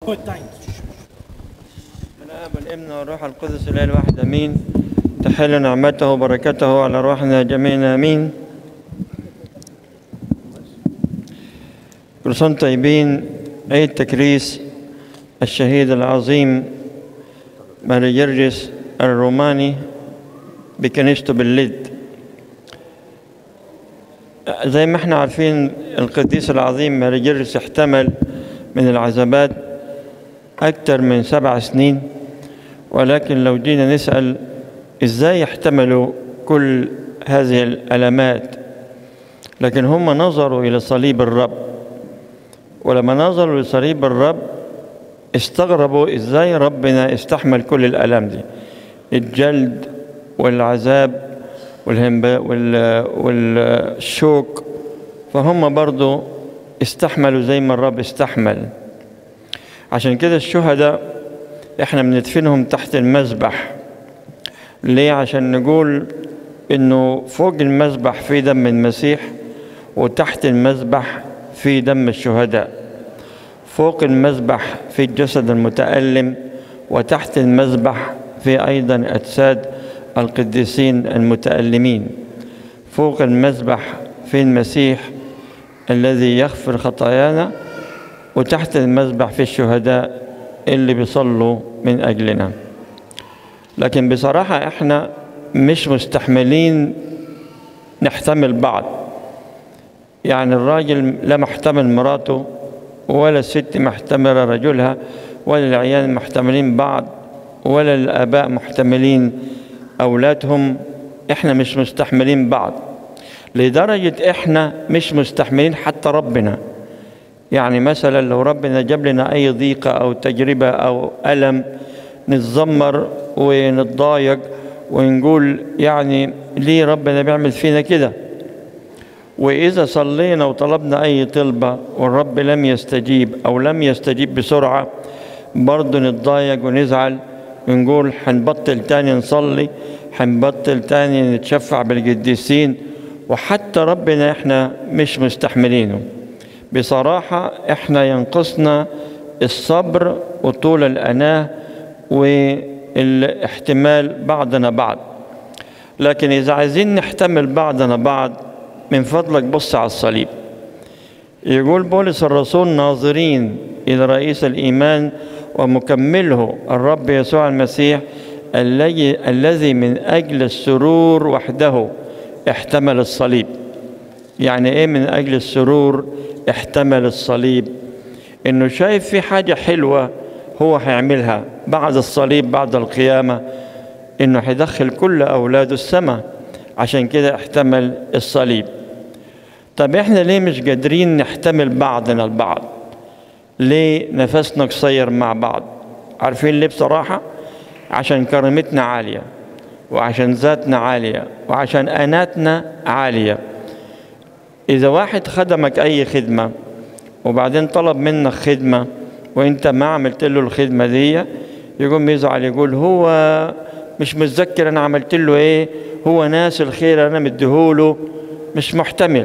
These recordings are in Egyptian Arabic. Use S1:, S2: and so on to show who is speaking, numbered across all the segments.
S1: الآب والابن والروح القدس الإله الواحد أمين تحل نعمته وبركته على روحنا جميعا أمين كل سنة طيبين عيد تكريس الشهيد العظيم ماري جرجس الروماني بكنيسته باللد زي ما احنا عارفين القديس العظيم ماري جرجس احتمل من العذابات أكثر من سبع سنين ولكن لو جينا نسأل إزاي يحتملوا كل هذه الألمات لكن هم نظروا إلى صليب الرب ولما نظروا لصليب الرب استغربوا إزاي ربنا استحمل كل الألم دي الجلد والعذاب والهنباء والشوك فهم برضو استحملوا زي ما الرب استحمل عشان كده الشهداء احنا بندفنهم تحت المذبح ليه عشان نقول انه فوق المذبح في دم المسيح وتحت المذبح في دم الشهداء فوق المذبح في الجسد المتألم وتحت المذبح في أيضا أجساد القديسين المتألمين فوق المذبح في المسيح الذي يغفر خطايانا وتحت المذبح في الشهداء اللي بيصلوا من أجلنا لكن بصراحة احنا مش مستحملين نحتمل بعض يعني الراجل لا محتمل مراته ولا الست محتملة رجلها ولا العيال محتملين بعض ولا الآباء محتملين أولادهم احنا مش مستحملين بعض لدرجة احنا مش مستحملين حتى ربنا يعني مثلا لو ربنا جاب لنا أي ضيقة أو تجربة أو ألم نتذمر ونتضايق ونقول يعني ليه ربنا بيعمل فينا كده وإذا صلينا وطلبنا أي طلبة والرب لم يستجيب أو لم يستجيب بسرعة برضه نتضايق ونزعل ونقول حنبطل تاني نصلي حنبطل تاني نتشفع بالقديسين وحتى ربنا احنا مش مستحملينه بصراحة احنا ينقصنا الصبر وطول الأناة والاحتمال بعضنا بعض لكن إذا عايزين نحتمل بعضنا بعض من فضلك بص على الصليب يقول بولس الرسول ناظرين إلى رئيس الإيمان ومكمله الرب يسوع المسيح الذي الذي من أجل السرور وحده احتمل الصليب يعني إيه من أجل السرور احتمل الصليب إنه شايف في حاجة حلوة هو هيعملها بعد الصليب بعد القيامة إنه هيدخل كل أولاده السماء عشان كده احتمل الصليب طب احنا ليه مش قادرين نحتمل بعضنا البعض ليه نفسنا قصير مع بعض عارفين ليه بصراحة عشان كرامتنا عالية وعشان ذاتنا عالية وعشان أناتنا عالية إذا واحد خدمك أي خدمة وبعدين طلب منك خدمة وانت ما عملت له الخدمة دي يقوم يزعل يقول هو مش متذكر انا عملت له ايه هو ناس الخير انا مديهوله مش محتمل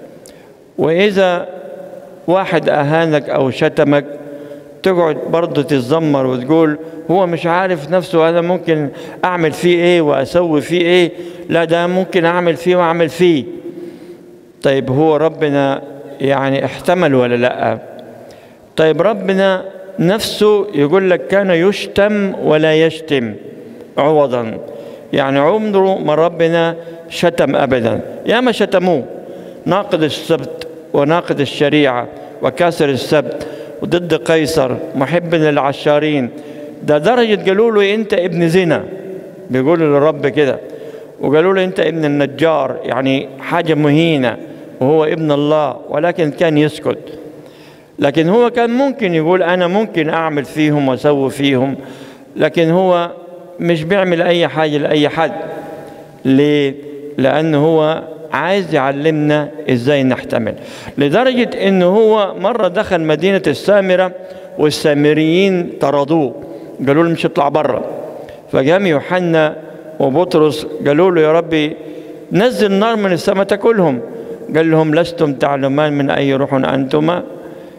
S1: واذا واحد اهانك او شتمك تقعد برضه تتذمر وتقول هو مش عارف نفسه انا ممكن اعمل فيه ايه واسوي فيه ايه لا ده ممكن اعمل فيه واعمل فيه طيب هو ربنا يعني احتمل ولا لا طيب ربنا نفسه يقول لك كان يشتم ولا يشتم عوضا يعني عمره ما ربنا شتم ابدا يا ما شتموه ناقض السبت وناقض الشريعه وكاسر السبت وضد قيصر محب للعشارين ده درجة قالوا له أنت ابن زنا بيقولوا للرب كده وقالوا له أنت ابن النجار يعني حاجة مهينة وهو ابن الله ولكن كان يسكت لكن هو كان ممكن يقول أنا ممكن أعمل فيهم وأسوي فيهم لكن هو مش بيعمل أي حاجة لأي حد ليه؟ لأنه هو عايز يعلمنا ازاي نحتمل لدرجة انه هو مرة دخل مدينة السامرة والسامريين طردوه قالوا له مش اطلع بره فقام يوحنا وبطرس قالوا له يا ربي نزل نار من السماء تاكلهم قال لهم لستم تعلمان من اي روح انتما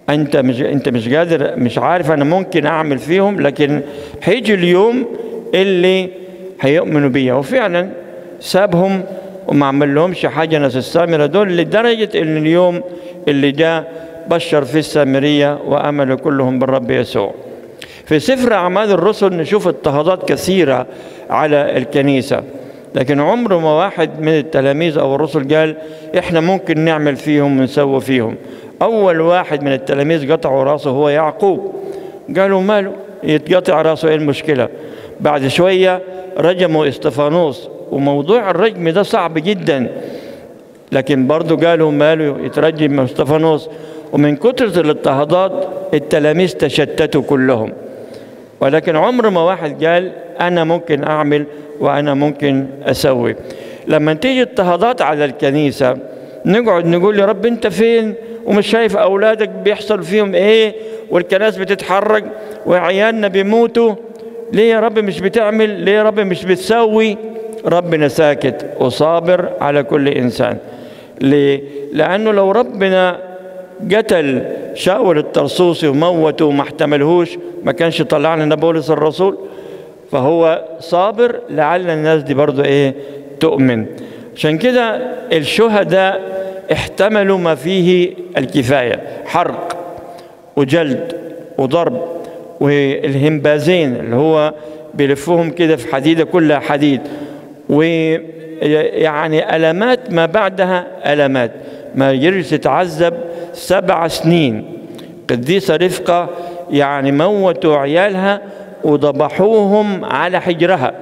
S1: انت مش انت مش قادر مش عارف انا ممكن اعمل فيهم لكن هيجي اليوم اللي هيؤمنوا بيا وفعلا سابهم وما عمل لهمش حاجه ناس السامره دول لدرجه ان اليوم اللي جاء بشر في السامريه وامنوا كلهم بالرب يسوع. في سفر اعمال الرسل نشوف اضطهادات كثيره على الكنيسه لكن عمره ما واحد من التلاميذ او الرسل قال احنا ممكن نعمل فيهم ونسوي فيهم. اول واحد من التلاميذ قطعوا راسه هو يعقوب. قالوا ماله يتقطع راسه ايه المشكله؟ بعد شويه رجموا استفانوس وموضوع الرجم ده صعب جدا لكن برضه قالوا ماله يترجم استفانوس ومن كثرة الاضطهادات التلاميذ تشتتوا كلهم ولكن عمر ما واحد قال أنا ممكن أعمل وأنا ممكن أسوي لما تيجي اضطهادات على الكنيسة نقعد نقول يا رب أنت فين ومش شايف أولادك بيحصل فيهم إيه والكنائس بتتحرك وعيالنا بيموتوا ليه يا رب مش بتعمل ليه يا رب مش بتسوي ربنا ساكت وصابر على كل إنسان ليه؟ لأنه لو ربنا قتل شاول الطرسوسي وموته وما احتملهوش ما كانش طلع لنا بولس الرسول فهو صابر لعل الناس دي برضو ايه تؤمن عشان كده الشهداء احتملوا ما فيه الكفاية حرق وجلد وضرب والهمبازين اللي هو بيلفوهم كده في حديدة كلها حديد ويعني ألمات ما بعدها ألمات ما يجلس يتعذب سبع سنين قديسة رفقة يعني موتوا عيالها وذبحوهم على حجرها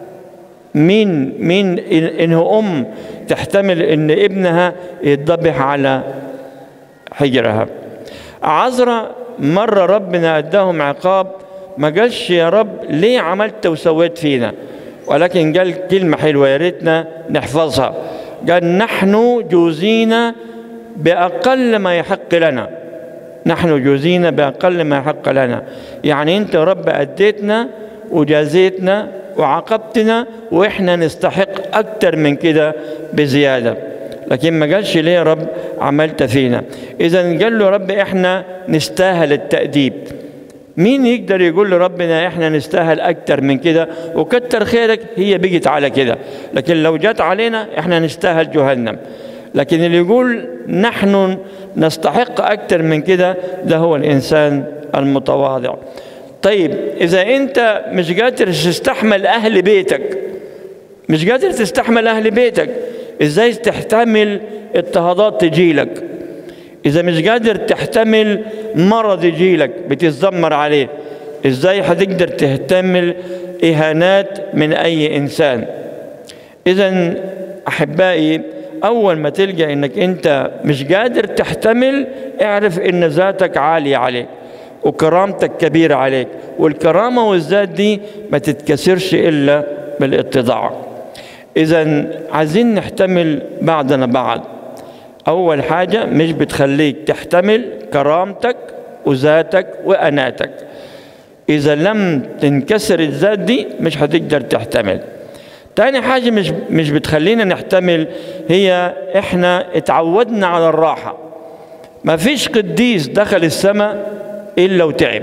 S1: مين مين انه ام تحتمل ان ابنها يتذبح على حجرها عذرا مرة ربنا اداهم عقاب ما قالش يا رب ليه عملت وسويت فينا ولكن قال كلمة حلوة يا ريتنا نحفظها قال نحن جوزينا بأقل ما يحق لنا نحن جوزينا بأقل ما يحق لنا يعني أنت يا رب أديتنا وجازيتنا وعاقبتنا وإحنا نستحق أكتر من كده بزيادة لكن ما قالش ليه يا رب عملت فينا إذا قال له يا رب إحنا نستاهل التأديب مين يقدر يقول لربنا احنا نستاهل اكتر من كده وكتر خيرك هي بقت على كده لكن لو جت علينا احنا نستاهل جهنم لكن اللي يقول نحن نستحق اكتر من كده ده هو الانسان المتواضع طيب اذا انت مش قادر تستحمل اهل بيتك مش قادر تستحمل اهل بيتك ازاي تحتمل اضطهادات تجيلك إذا مش قادر تحتمل مرض يجيلك بتتذمر عليه إزاي هتقدر تحتمل إهانات من أي إنسان إذا أحبائي أول ما تلقى إنك أنت مش قادر تحتمل اعرف إن ذاتك عالية عليك وكرامتك كبيرة عليك والكرامة والذات دي ما تتكسرش إلا بالاتضاع إذا عايزين نحتمل بعضنا بعض أول حاجة مش بتخليك تحتمل كرامتك وذاتك وأناتك إذا لم تنكسر الذات دي مش هتقدر تحتمل تاني حاجة مش مش بتخلينا نحتمل هي إحنا اتعودنا على الراحة ما فيش قديس دخل السماء إلا وتعب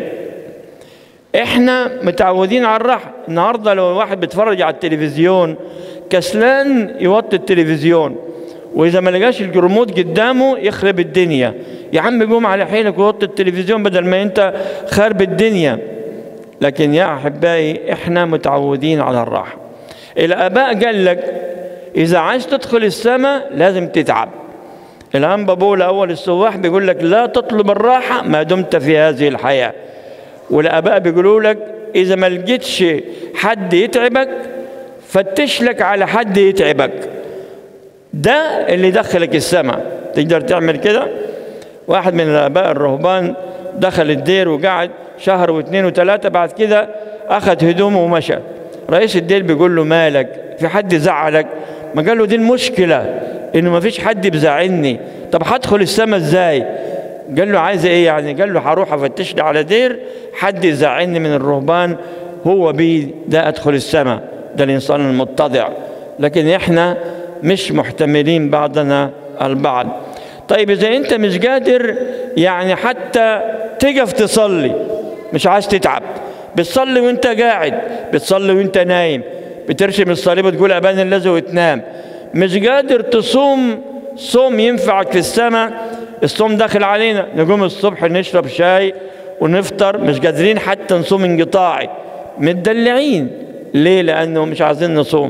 S1: إحنا متعودين على الراحة النهاردة لو واحد بيتفرج على التلفزيون كسلان يوطي التلفزيون واذا ما لقاش الريموت قدامه يخرب الدنيا يا عم قوم على حيلك ووطي التلفزيون بدل ما انت خارب الدنيا لكن يا احبائي احنا متعودين على الراحه الاباء قال لك اذا عايز تدخل السماء لازم تتعب الان بابولا اول السواح بيقول لك لا تطلب الراحه ما دمت في هذه الحياه والاباء بيقولوا لك اذا ما لقيتش حد يتعبك فتش لك على حد يتعبك ده اللي دخلك السماء تقدر تعمل كده واحد من الاباء الرهبان دخل الدير وقعد شهر واثنين وثلاثة بعد كده أخذ هدومه ومشى رئيس الدير بيقول له مالك في حد زعلك ما قال له دي المشكلة إنه ما فيش حد بزعلني طب هدخل السماء إزاي قال له عايز إيه يعني قال له هروح أفتش لي على دير حد يزعلني من الرهبان هو بي ده أدخل السماء ده الإنسان المتضع لكن إحنا مش محتملين بعضنا البعض طيب اذا انت مش قادر يعني حتى تقف تصلي مش عايز تتعب بتصلي وانت قاعد بتصلي وانت نايم بترشم الصليب وتقول ابان الذي وتنام مش قادر تصوم صوم ينفعك في السماء الصوم داخل علينا نقوم الصبح نشرب شاي ونفطر مش قادرين حتى نصوم انقطاعي متدلعين ليه لانه مش عايزين نصوم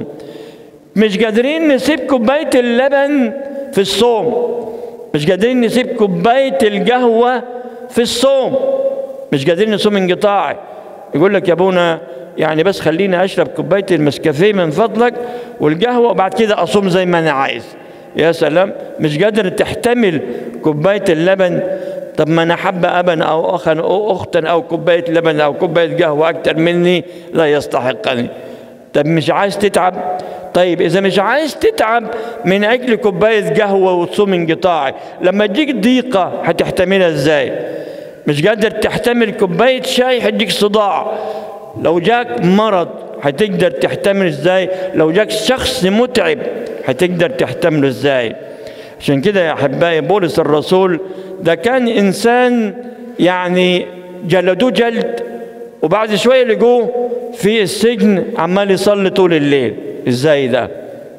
S1: مش قادرين نسيب كوبايه اللبن في الصوم مش قادرين نسيب كوبايه القهوه في الصوم مش قادرين نصوم انقطاعي يقول لك يا ابونا يعني بس خليني اشرب كوبايه المسكافيه من فضلك والقهوه وبعد كده اصوم زي ما انا عايز يا سلام مش قادر تحتمل كوبايه اللبن طب ما انا حابه ابا او اخا او اختا او كوبايه لبن او كوبايه قهوه اكتر مني لا يستحقني طب مش عايز تتعب طيب اذا مش عايز تتعب من اجل كوبايه قهوه وتصوم انقطاعي لما تجيك ضيقه هتحتملها ازاي مش قادر تحتمل كوبايه شاي هتجيك صداع لو جاك مرض هتقدر تحتمل ازاي لو جاك شخص متعب هتقدر تحتمله ازاي عشان كده يا احبائي بولس الرسول ده كان انسان يعني جلدوه جلد وبعد شويه لقوه في السجن عمال يصلي طول الليل ازاي ده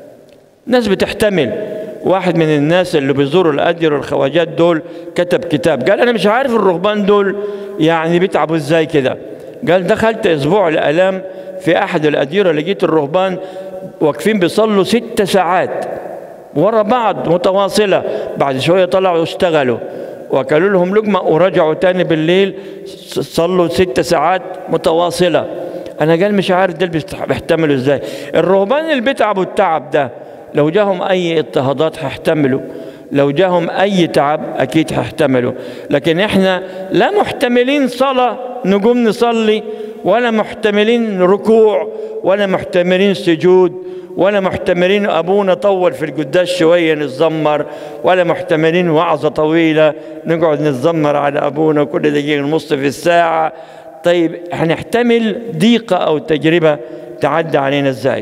S1: ناس بتحتمل واحد من الناس اللي بيزوروا الأدير والخواجات دول كتب كتاب قال أنا مش عارف الرهبان دول يعني بيتعبوا ازاي كده قال دخلت أسبوع الآلام في أحد الأديرة لقيت الرهبان واقفين بيصلوا ست ساعات ورا بعض متواصلة بعد شوية طلعوا اشتغلوا وكلوا لهم لقمة ورجعوا تاني بالليل صلوا ست ساعات متواصلة أنا قال مش عارف دول بيحتملوا ازاي الرهبان اللي بيتعبوا التعب ده لو جاهم أي اضطهادات هيحتملوا لو جاهم أي تعب أكيد هيحتملوا لكن إحنا لا محتملين صلاة نقوم نصلي ولا محتملين ركوع ولا محتملين سجود ولا محتملين أبونا طول في القداس شوية نتذمر ولا محتملين وعظة طويلة نقعد نتذمر على أبونا كل دقيقة نص في الساعة طيب هنحتمل ضيقة أو تجربة تعدى علينا إزاي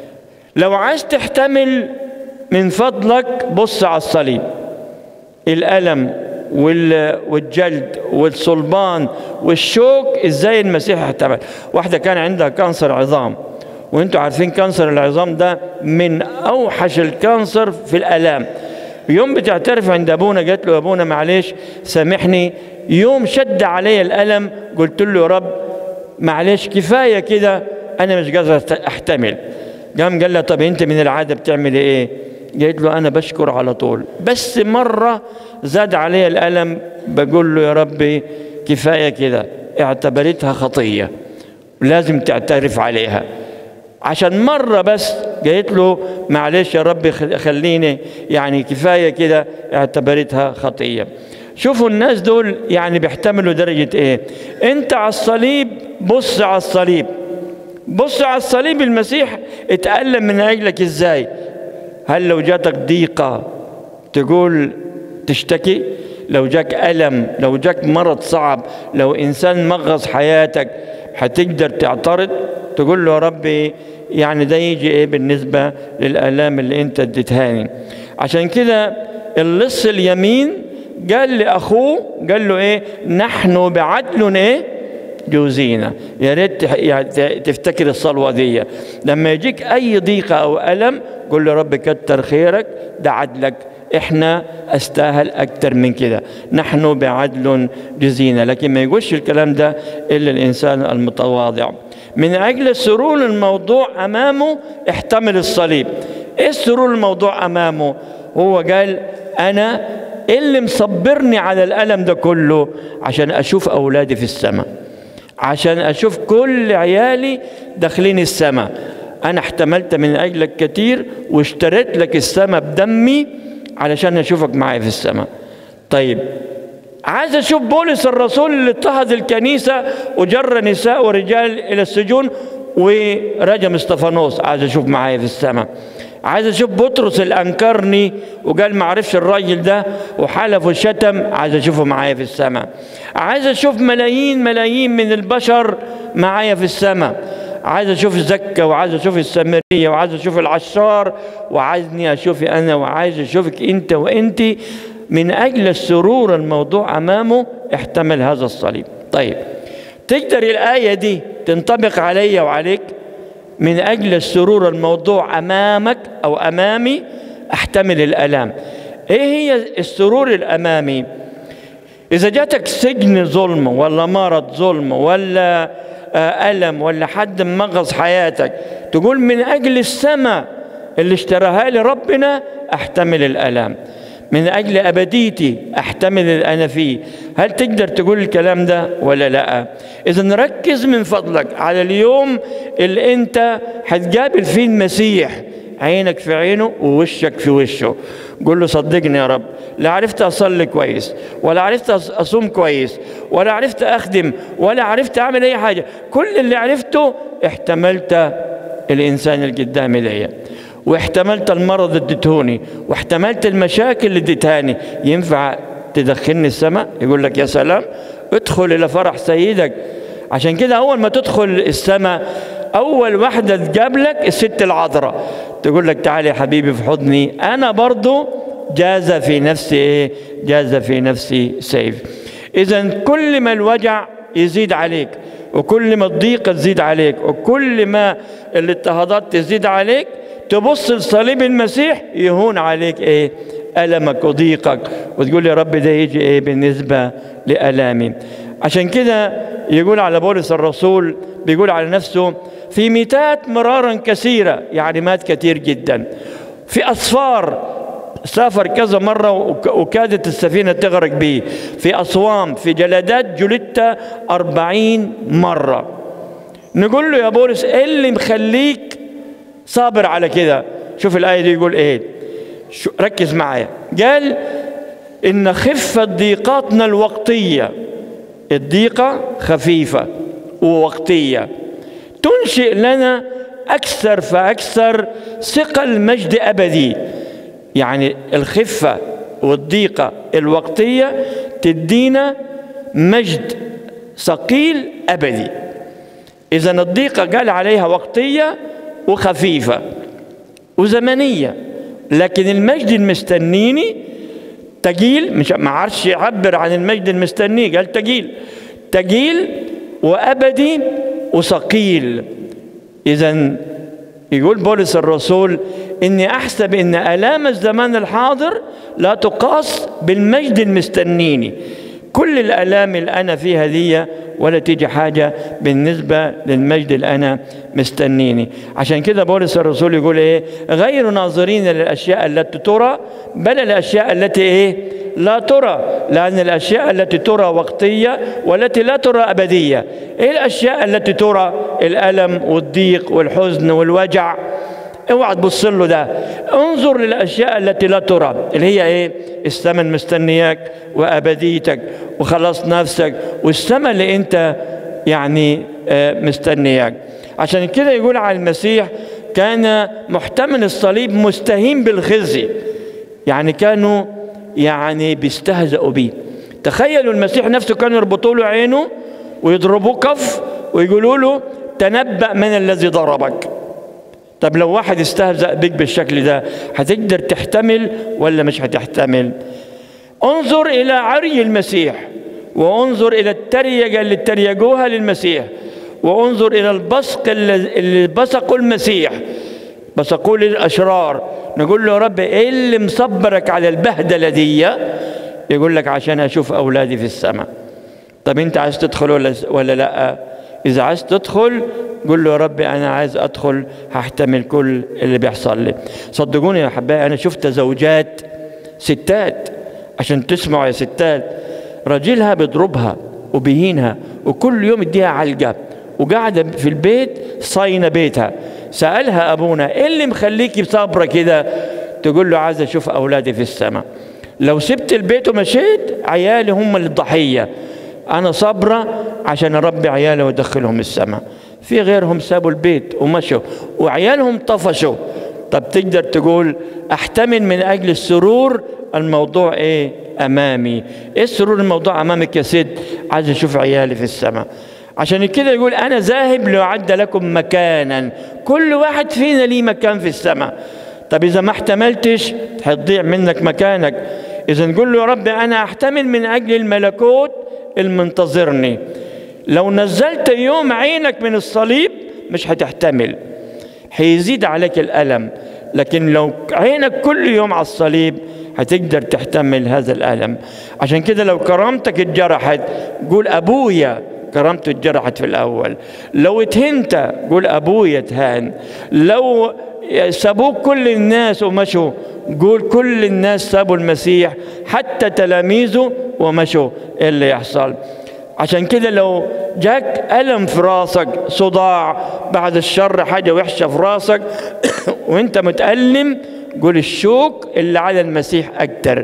S1: لو عايز تحتمل من فضلك بص على الصليب الألم والجلد والصلبان والشوك ازاي المسيح احتمل واحدة كان عندها كانسر عظام وانتوا عارفين كانسر العظام ده من اوحش الكانسر في الالام يوم بتعترف عند ابونا قالت له ابونا معلش سامحني يوم شد علي الالم قلت له يا رب معلش كفايه كده انا مش قادر احتمل قام قال لها طب انت من العاده بتعملي ايه قالت له انا بشكر على طول بس مره زاد علي الالم بقول له يا ربي كفايه كده اعتبرتها خطيه لازم تعترف عليها عشان مرة بس قالت له معلش يا رب خليني يعني كفاية كده اعتبرتها خطية شوفوا الناس دول يعني بيحتملوا درجة ايه انت على الصليب بص على الصليب بص على الصليب المسيح اتألم من أجلك ازاي هل لو جاتك ضيقة تقول تشتكي لو جاك ألم لو جاك مرض صعب لو إنسان مغص حياتك هتقدر تعترض تقول له يا ربي يعني ده يجي ايه بالنسبة للآلام اللي انت اديتهاني عشان كده اللص اليمين قال لأخوه قال له ايه نحن بعدل ايه جوزينا يا ريت تفتكر الصلوة دي لما يجيك أي ضيقة أو ألم قل له رب كتر خيرك ده عدلك احنا استاهل اكتر من كده نحن بعدل جزينا لكن ما يقولش الكلام ده الا الانسان المتواضع من اجل سرور الموضوع امامه احتمل الصليب ايه سرور الموضوع امامه هو قال انا اللي مصبرني على الالم ده كله عشان اشوف اولادي في السماء عشان اشوف كل عيالي داخلين السماء انا احتملت من اجلك كتير واشتريت لك السماء بدمي علشان اشوفك معايا في السماء طيب عايز اشوف بولس الرسول اللي اضطهد الكنيسه وجر نساء ورجال الى السجون ورجم استفانوس عايز اشوف معايا في السماء عايز اشوف بطرس اللي انكرني وقال ما عرفش الراجل ده وحلف وشتم عايز اشوفه معايا في السماء عايز اشوف ملايين ملايين من البشر معايا في السماء عايز اشوف زكا وعايز اشوف السامريه وعايز اشوف العشار وعايزني اشوفي انا وعايز اشوفك انت وانت من أجل السرور الموضوع أمامه احتمل هذا الصليب طيب تقدر الآية دي تنطبق علي وعليك من أجل السرور الموضوع أمامك أو أمامي أحتمل الألام إيه هي السرور الأمامي إذا جاتك سجن ظلم ولا مرض ظلم ولا ألم ولا حد مغص حياتك تقول من أجل السماء اللي اشتراها لي ربنا أحتمل الألام من أجل أبديتي أحتمل الأنا فيه هل تقدر تقول الكلام ده ولا لا إذا ركز من فضلك على اليوم اللي أنت هتقابل فيه المسيح عينك في عينه ووشك في وشه قول له صدقني يا رب لا عرفت أصلي كويس ولا عرفت أصوم كويس ولا عرفت أخدم ولا عرفت أعمل أي حاجة كل اللي عرفته احتملت الإنسان اللي قدامي ليا واحتملت المرض اللي اديتهوني واحتملت المشاكل اللي اديتهاني ينفع تدخلني السماء يقول لك يا سلام ادخل الى فرح سيدك عشان كده اول ما تدخل السماء اول واحده تقابلك الست العذراء تقول لك تعال يا حبيبي في حضني انا برضو جاز في نفسي ايه جاز في نفسي سيف اذا كل ما الوجع يزيد عليك وكل ما الضيقه تزيد عليك وكل ما الاضطهادات تزيد عليك تبص لصليب المسيح يهون عليك ايه ألمك وضيقك وتقول يا رب ده يجي ايه بالنسبة لألامي عشان كده يقول على بولس الرسول بيقول على نفسه في ميتات مرارا كثيرة يعني مات كثير جدا في أصفار سافر كذا مرة وكادت السفينة تغرق به في أصوام في جلدات جلدت أربعين مرة نقول له يا بولس ايه اللي مخليك صابر على كده شوف الآية دي يقول ايه شو ركز معايا قال إن خفة ضيقاتنا الوقتية الضيقة خفيفة ووقتية تنشئ لنا أكثر فأكثر ثقل مجد أبدي يعني الخفة والضيقة الوقتية تدينا مجد ثقيل أبدي إذا الضيقة قال عليها وقتية وخفيفة وزمنية لكن المجد المستنيني تجيل مش ما عرفش يعبر عن المجد المستني قال تجيل تجيل وأبدي وثقيل إذا يقول بولس الرسول إني أحسب إن آلام الزمان الحاضر لا تقاس بالمجد المستنيني كل الآلام اللي أنا فيها دي ولا تيجي حاجة بالنسبة للمجد اللي أنا مستنيني عشان كده بولس الرسول يقول إيه غير ناظرين للأشياء التي ترى بل الأشياء التي إيه لا ترى لأن الأشياء التي ترى وقتية والتي لا ترى أبدية إيه الأشياء التي ترى الألم والضيق والحزن والوجع اوعى تبص له ده انظر للاشياء التي لا ترى اللي هي ايه الثمن مستنياك وابديتك وخلاص نفسك والسماء اللي انت يعني مستنياك عشان كده يقول على المسيح كان محتمل الصليب مستهين بالخزي يعني كانوا يعني بيستهزئوا بيه تخيلوا المسيح نفسه كانوا يربطوا له عينه ويضربوه كف ويقولوا له تنبأ من الذي ضربك طب لو واحد استهزأ بك بالشكل ده هتقدر تحتمل ولا مش هتحتمل انظر إلى عري المسيح وانظر إلى التريقة اللي تريقوها للمسيح وانظر إلى البصق اللي بصقوا المسيح بصقوا للأشرار نقول له يا رب إيه اللي مصبرك على البهدلة دي يقول لك عشان أشوف أولادي في السماء طب أنت عايز تدخل ولا, ولا لأ إذا عايز تدخل قول له يا ربي أنا عايز أدخل هحتمل كل اللي بيحصل لي صدقوني يا حبايبي أنا شفت زوجات ستات عشان تسمعوا يا ستات راجلها بيضربها وبيهينها وكل يوم يديها علقة وقاعدة في البيت صاينة بيتها سألها أبونا إيه اللي مخليكي صابرة كده تقول له عايز أشوف أولادي في السماء لو سبت البيت ومشيت عيالي هم الضحية أنا صابرة عشان أربي عيالي وأدخلهم السماء في غيرهم سابوا البيت ومشوا وعيالهم طفشوا طب تقدر تقول احتمل من اجل السرور الموضوع ايه امامي ايه السرور الموضوع امامك يا ست عايز اشوف عيالي في السماء عشان كده يقول انا ذاهب لاعد لكم مكانا كل واحد فينا ليه مكان في السماء طب اذا ما احتملتش هتضيع منك مكانك إذا قل له يا رب أنا أحتمل من أجل الملكوت المنتظرني لو نزلت يوم عينك من الصليب مش هتحتمل هيزيد عليك الألم لكن لو عينك كل يوم على الصليب هتقدر تحتمل هذا الألم عشان كده لو كرامتك اتجرحت قول أبويا كرامته اتجرحت في الأول لو اتهنت قول أبويا اتهان لو سابوك كل الناس ومشوا قول كل الناس سابوا المسيح حتى تلاميذه ومشوا إيه اللي يحصل عشان كده لو جاك ألم في راسك صداع بعد الشر حاجة وحشة في راسك وانت متألم قول الشوك اللي على المسيح أكتر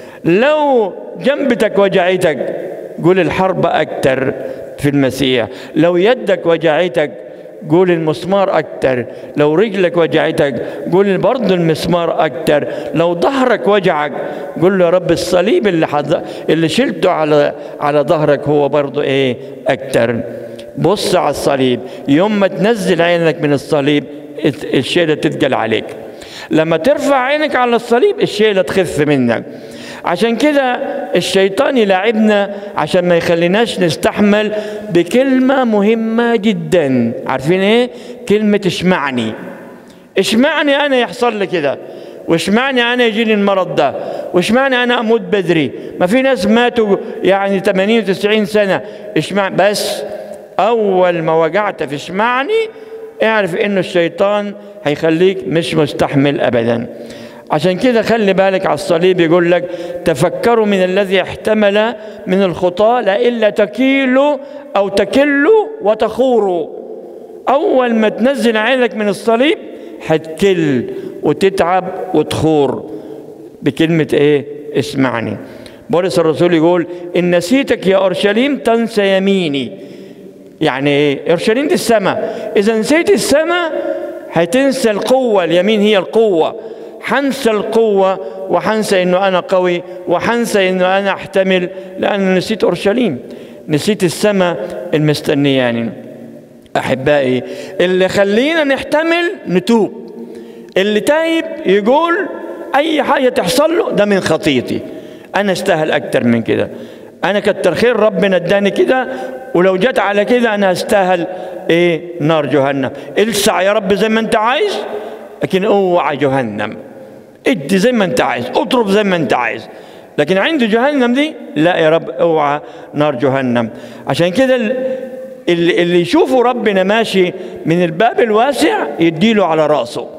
S1: لو جنبتك وجعتك قول الحرب أكتر في المسيح لو يدك وجعتك قول المسمار أكتر لو رجلك وجعتك قول برضه المسمار أكتر لو ظهرك وجعك قول له يا رب الصليب اللي حض... اللي شلته على على ظهرك هو برضه إيه أكتر بص على الصليب يوم ما تنزل عينك من الصليب الشيلة تتقل عليك لما ترفع عينك على الصليب الشيلة تخف منك عشان كده الشيطان يلاعبنا عشان ما يخليناش نستحمل بكلمة مهمة جدا عارفين ايه كلمة اشمعني اشمعني انا يحصل لي كده واشمعني انا يجيني المرض ده واشمعني انا اموت بدري ما في ناس ماتوا يعني 80 و90 سنة اشمعني بس اول ما وجعت في اشمعني اعرف انه الشيطان هيخليك مش مستحمل ابدا عشان كده خلي بالك على الصليب يقول لك تفكروا من الذي احتمل من الخطاة لئلا تكيلوا أو تكلوا وتخوروا أول ما تنزل عينك من الصليب هتكل وتتعب وتخور بكلمة إيه؟ اسمعني بولس الرسول يقول إن نسيتك يا أورشليم تنسى يميني يعني إيه؟ أورشليم دي السماء إذا نسيت السماء هتنسى القوة اليمين هي القوة حنسى القوة وحنسى انه انا قوي وحنسى انه انا احتمل لان نسيت اورشليم نسيت السماء المستنياني احبائي اللي خلينا نحتمل نتوب اللي تايب يقول اي حاجة تحصل له ده من خطيتي انا استاهل اكتر من كده انا كتر خير ربنا اداني كده ولو جت على كده انا استاهل ايه نار جهنم السع يا رب زي ما انت عايز لكن اوعى جهنم ادي زي ما انت عايز اطرب زي ما انت عايز لكن عند جهنم دي لا يا رب اوعى نار جهنم عشان كده اللي, اللي يشوفوا ربنا ماشي من الباب الواسع يديله على راسه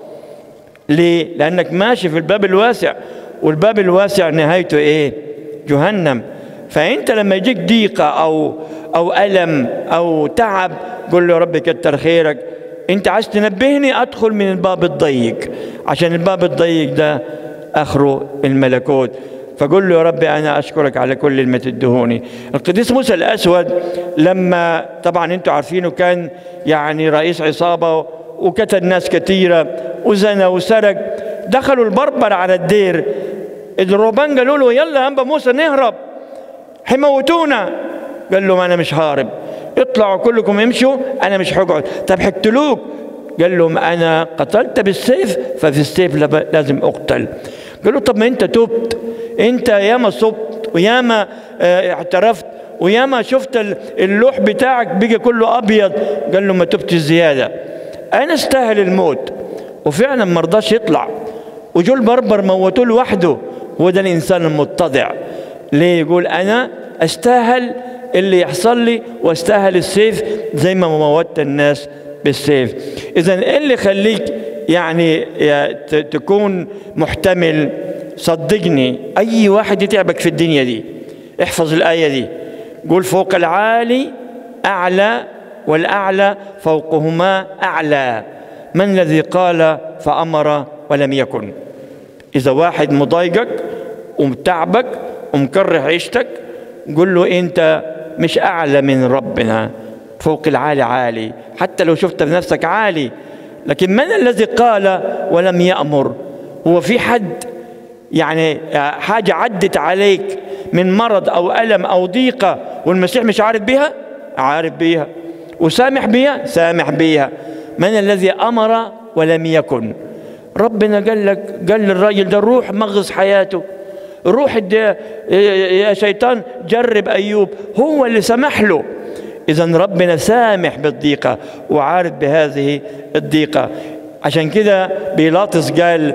S1: ليه لانك ماشي في الباب الواسع والباب الواسع نهايته ايه جهنم فانت لما يجيك ضيقه او او الم او تعب قول له يا رب كتر خيرك انت عايز تنبهني ادخل من الباب الضيق عشان الباب الضيق ده اخره الملكوت فقول له يا ربي انا اشكرك على كل ما تدهوني القديس موسى الاسود لما طبعا انتم عارفينه كان يعني رئيس عصابه وقتل ناس كثيره وزنى وسرق دخلوا البربر على الدير الروبان قالوا له يلا يا انبا موسى نهرب حيموتونا قال لهم انا مش هارب اطلعوا كلكم امشوا انا مش هقعد طب هقتلوك قال لهم انا قتلت بالسيف ففي السيف لازم اقتل قال له طب ما انت تبت انت ياما صبت وياما اه اعترفت وياما شفت اللوح بتاعك بيجي كله ابيض قال له ما تبت زياده انا استاهل الموت وفعلا ما رضاش يطلع وجو البربر موتوه لوحده هو ده الانسان المتضع ليه يقول انا استاهل اللي يحصل لي واستاهل السيف زي ما موتت الناس بالسيف اذا ايه اللي يخليك يعني تكون محتمل صدقني اي واحد يتعبك في الدنيا دي احفظ الايه دي قول فوق العالي اعلى والاعلى فوقهما اعلى من الذي قال فامر ولم يكن اذا واحد مضايقك ومتعبك ومكره عيشتك قل له انت مش اعلى من ربنا فوق العالي عالي حتى لو شفت بنفسك عالي لكن من الذي قال ولم يأمر هو في حد يعني حاجة عدت عليك من مرض أو ألم أو ضيقة والمسيح مش عارف بيها عارف بيها وسامح بيها سامح بيها من الذي أمر ولم يكن ربنا قال لك قال للراجل ده روح مغص حياته روح الد- يا شيطان جرب أيوب هو اللي سمح له إذا ربنا سامح بالضيقة وعارف بهذه الضيقة عشان كده بيلاطس قال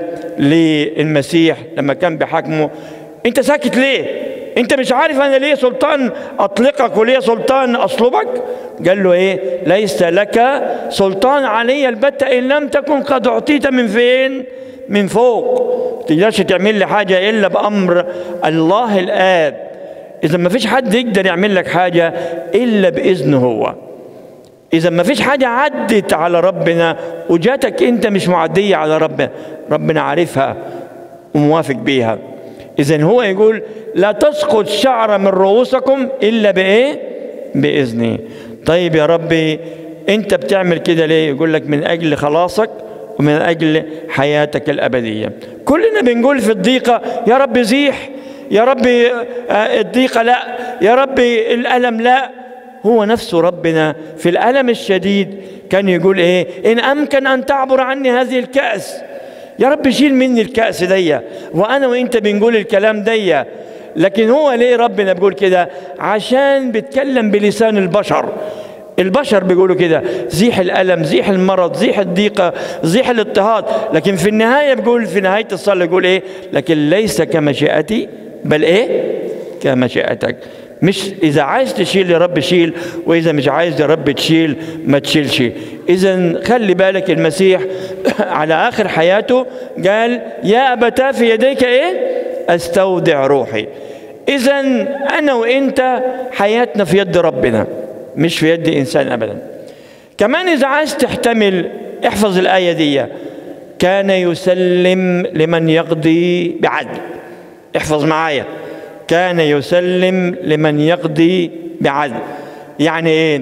S1: للمسيح لما كان بحاكمه أنت ساكت ليه؟ أنت مش عارف أنا ليه سلطان أطلقك وليه سلطان أصلبك؟ قال له إيه؟ ليس لك سلطان علي البتة إن لم تكن قد أعطيت من فين؟ من فوق تقدرش تعمل لي حاجة إلا بأمر الله الآب إذا ما فيش حد يقدر يعمل لك حاجة إلا بإذنه هو إذا ما فيش حاجة عدت على ربنا وجاتك أنت مش معدية على ربنا ربنا عارفها وموافق بيها إذا هو يقول لا تسقط شعرة من رؤوسكم إلا بإيه؟ بإذني طيب يا ربي أنت بتعمل كده ليه؟ يقول لك من أجل خلاصك ومن أجل حياتك الأبدية كلنا بنقول في الضيقة يا رب زيح يا ربي آه، الضيقة لا يا ربي الألم لا هو نفسه ربنا في الألم الشديد كان يقول إيه إن أمكن أن تعبر عني هذه الكأس يا رب شيل مني الكأس دي وأنا وإنت بنقول الكلام دي لكن هو ليه ربنا بيقول كده عشان بيتكلم بلسان البشر البشر بيقولوا كده زيح الألم زيح المرض زيح الضيقة زيح الاضطهاد لكن في النهاية بيقول في نهاية الصلاة يقول إيه لكن ليس كمشيئتي بل إيه كمشيئتك مش إذا عايز تشيل يا رب شيل وإذا مش عايز يا رب تشيل ما تشيلش إذا خلي بالك المسيح على آخر حياته قال يا أبتاه في يديك إيه أستودع روحي إذا أنا وإنت حياتنا في يد ربنا مش في يد إنسان أبدا كمان إذا عايز تحتمل احفظ الآية دي كان يسلم لمن يقضي بعدل احفظ معايا كان يسلم لمن يقضي بعدل يعني ايه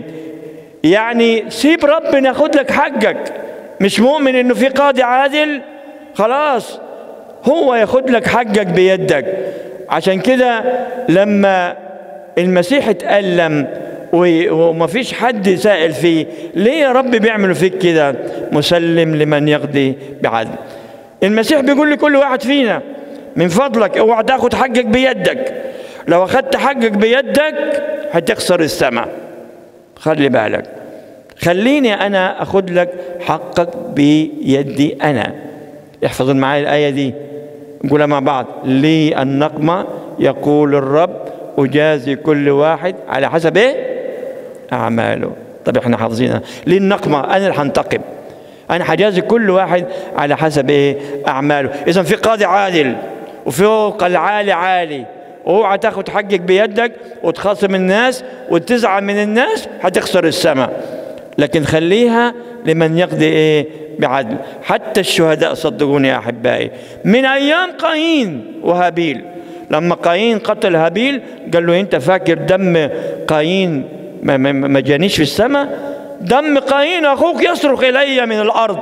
S1: يعني سيب ربنا ياخد لك حقك مش مؤمن انه في قاضي عادل خلاص هو ياخد لك حقك بيدك عشان كده لما المسيح اتألم و- وما فيش حد سائل فيه ليه يا رب بيعملوا فيك كده مسلم لمن يقضي بعدل المسيح بيقول لكل واحد فينا من فضلك اوعى تاخد حقك بيدك لو اخدت حقك بيدك هتخسر السماء خلي بالك خليني انا اخد لك حقك بيدي انا احفظوا معايا الايه دي نقولها مع بعض لي النقمه يقول الرب اجازي كل واحد على حسب ايه اعماله طب احنا حافظينها لي النقمه انا اللي هنتقم انا حجازي كل واحد على حسب ايه اعماله اذا في قاضي عادل وفوق العالي عالي اوعى تاخد حقك بيدك وتخاصم الناس وتزعل من الناس هتخسر السماء لكن خليها لمن يقضي ايه بعدل حتى الشهداء صدقوني يا احبائي من ايام قايين وهابيل لما قايين قتل هابيل قال له انت فاكر دم قايين ما, ما, ما جانيش في السماء دم قايين اخوك يصرخ الي من الارض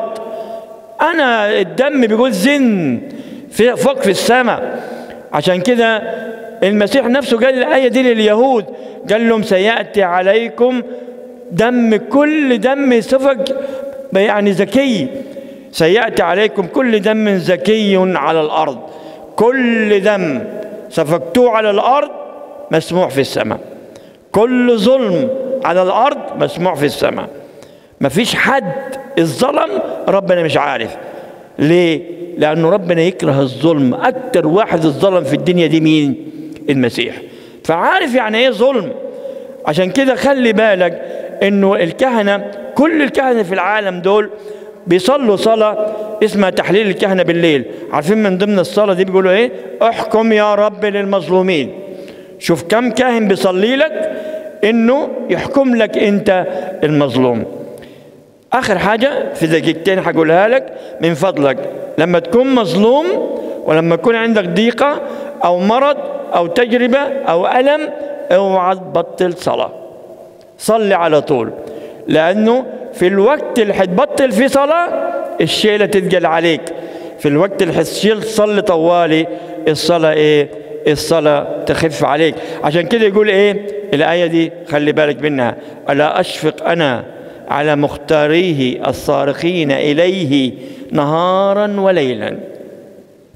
S1: انا الدم بيقول زن في فوق في السماء عشان كده المسيح نفسه قال الايه دي لليهود قال لهم سياتي عليكم دم كل دم سفك يعني زكي سياتي عليكم كل دم زكي على الارض كل دم سفكتوه على الارض مسموح في السماء كل ظلم على الارض مسموح في السماء مفيش حد الظلم ربنا مش عارف ليه لانه ربنا يكره الظلم اكتر واحد الظلم في الدنيا دي مين المسيح فعارف يعني ايه ظلم عشان كده خلي بالك انه الكهنه كل الكهنه في العالم دول بيصلوا صلاة اسمها تحليل الكهنة بالليل عارفين من ضمن الصلاة دي بيقولوا ايه احكم يا رب للمظلومين شوف كم كاهن بيصلي لك انه يحكم لك انت المظلوم اخر حاجة في دقيقتين هقولها لك من فضلك لما تكون مظلوم ولما يكون عندك ضيقة او مرض او تجربة او الم اوعى تبطل صلاة صلي على طول لانه في الوقت اللي هتبطل فيه صلاة الشيلة تتقل عليك في الوقت اللي هتشيل تصلي طوالي الصلاة ايه الصلاة تخف عليك عشان كده يقول ايه الآية دي خلي بالك منها ألا أشفق أنا على مختاريه الصارخين إليه نهارا وليلا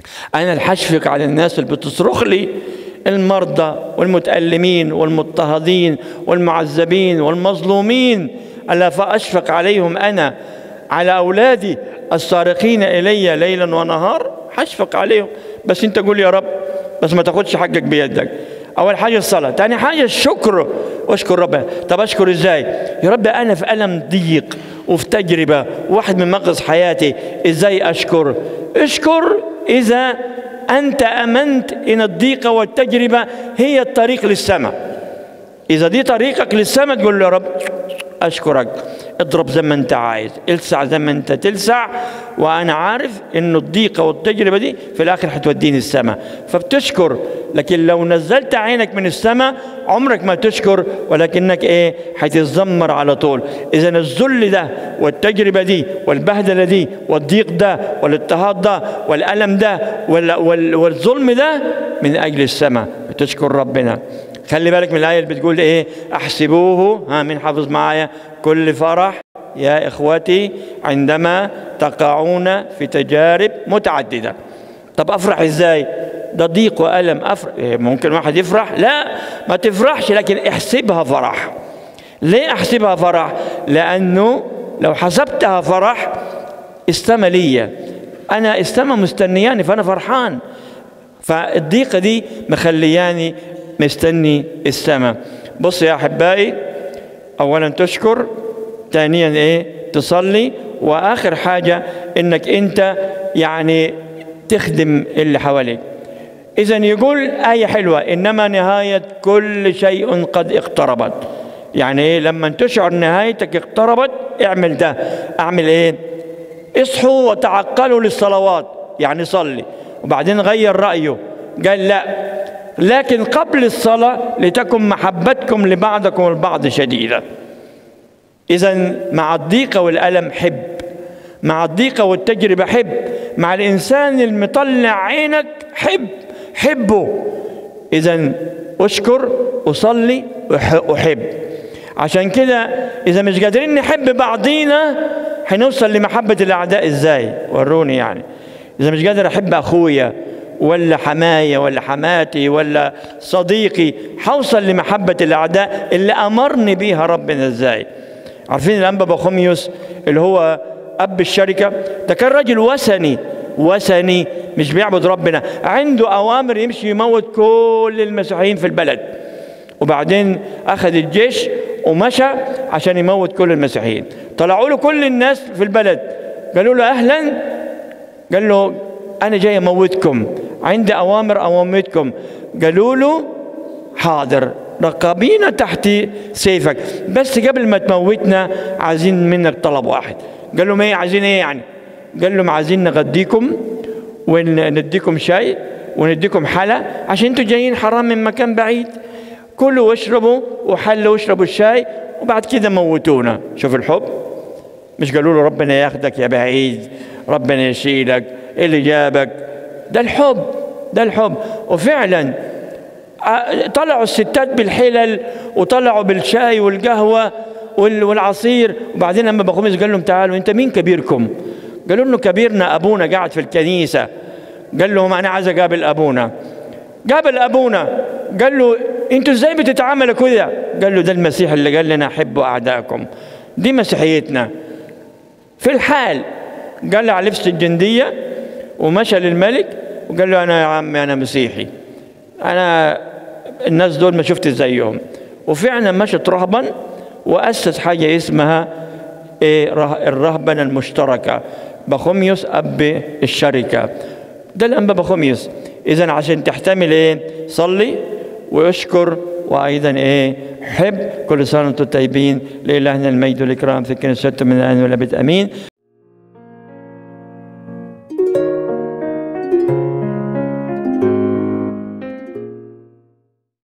S1: أنا اللي هشفق على الناس اللي بتصرخ لي المرضى والمتألمين والمضطهدين والمعذبين والمظلومين ألا فأشفق عليهم أنا على أولادي الصارخين إلي ليلا ونهار هشفق عليهم بس أنت قول يا رب بس ما تاخدش حقك بيدك أول حاجة الصلاة تاني حاجة الشكر واشكر ربنا طب أشكر إزاي يا رب أنا في ألم ضيق وفي تجربة واحد من مقص حياتي إزاي أشكر اشكر إذا أنت أمنت إن الضيقة والتجربة هي الطريق للسماء إذا دي طريقك للسماء تقول له يا رب أشكرك اضرب زي ما أنت عايز السع زي ما أنت تلسع وأنا عارف إنه الضيقة والتجربة دي في الآخر هتوديني السماء فبتشكر لكن لو نزلت عينك من السماء عمرك ما تشكر ولكنك إيه هتتذمر على طول إذا الذل ده والتجربة دي والبهدلة دي والضيق ده والاضطهاد ده والألم ده وال وال والظلم ده من أجل السماء بتشكر ربنا خلي بالك من الآية اللي بتقول إيه أحسبوه ها من حافظ معايا كل فرح يا إخوتي عندما تقعون في تجارب متعددة طب أفرح إزاي ده ضيق وألم أفرح إيه ممكن واحد يفرح لا ما تفرحش لكن احسبها فرح ليه أحسبها فرح لأنه لو حسبتها فرح استمى ليا أنا استمى مستنياني فأنا فرحان فالضيقة دي مخلياني مستني السماء بص يا احبائي اولا تشكر ثانيا ايه تصلي واخر حاجه انك انت يعني تخدم اللي حواليك اذا يقول ايه حلوه انما نهايه كل شيء قد اقتربت يعني ايه لما تشعر نهايتك اقتربت اعمل ده اعمل ايه اصحوا وتعقلوا للصلوات يعني صلي وبعدين غير رايه قال لا لكن قبل الصلاة لتكن محبتكم لبعضكم البعض شديدة إذا مع الضيقة والألم حب مع الضيقة والتجربة حب مع الإنسان المطلع عينك حب حبه إذا أشكر أصلي أحب عشان كده إذا مش قادرين نحب بعضينا هنوصل لمحبة الأعداء إزاي وروني يعني إذا مش قادر أحب أخويا ولا حماية ولا حماتي ولا صديقي حوصل لمحبة الأعداء اللي أمرني بيها ربنا إزاي عارفين الأنبا بخوميوس اللي هو أب الشركة ده كان راجل وثني وثني مش بيعبد ربنا عنده أوامر يمشي يموت كل المسيحيين في البلد وبعدين أخذ الجيش ومشى عشان يموت كل المسيحيين طلعوا له كل الناس في البلد قالوا له أهلا قال له أنا جاي أموتكم عندي أوامر أموتكم قالوا له حاضر رقابينا تحت سيفك بس قبل ما تموتنا عايزين منك طلب واحد قال لهم ايه عايزين ايه يعني قال لهم عايزين نغديكم ونديكم شاي ونديكم حلا عشان انتوا جايين حرام من مكان بعيد كلوا واشربوا وحلوا واشربوا الشاي وبعد كده موتونا شوف الحب مش قالوا له ربنا ياخدك يا بعيد ربنا يشيلك ايه اللي جابك ده الحب ده الحب وفعلا طلعوا الستات بالحلل وطلعوا بالشاي والقهوه والعصير وبعدين لما بخمس قال لهم تعالوا انت مين كبيركم قالوا له كبيرنا ابونا قاعد في الكنيسه قال لهم انا عايز اقابل ابونا قابل ابونا قال له انتوا ازاي بتتعاملوا كده قال له ده المسيح اللي قال لنا احبوا اعدائكم دي مسيحيتنا في الحال قلع لبس الجنديه ومشى للملك وقال له انا يا عمي انا مسيحي انا الناس دول ما شفت زيهم وفعلا مشت رهبا واسس حاجه اسمها إيه الرهبنه المشتركه بخوميوس اب الشركه ده الانبا بخوميوس اذا عشان تحتمل ايه صلي واشكر وايضا ايه حب كل سنه وانتم طيبين لالهنا المجد والاكرام في كنيسته من الان والابد امين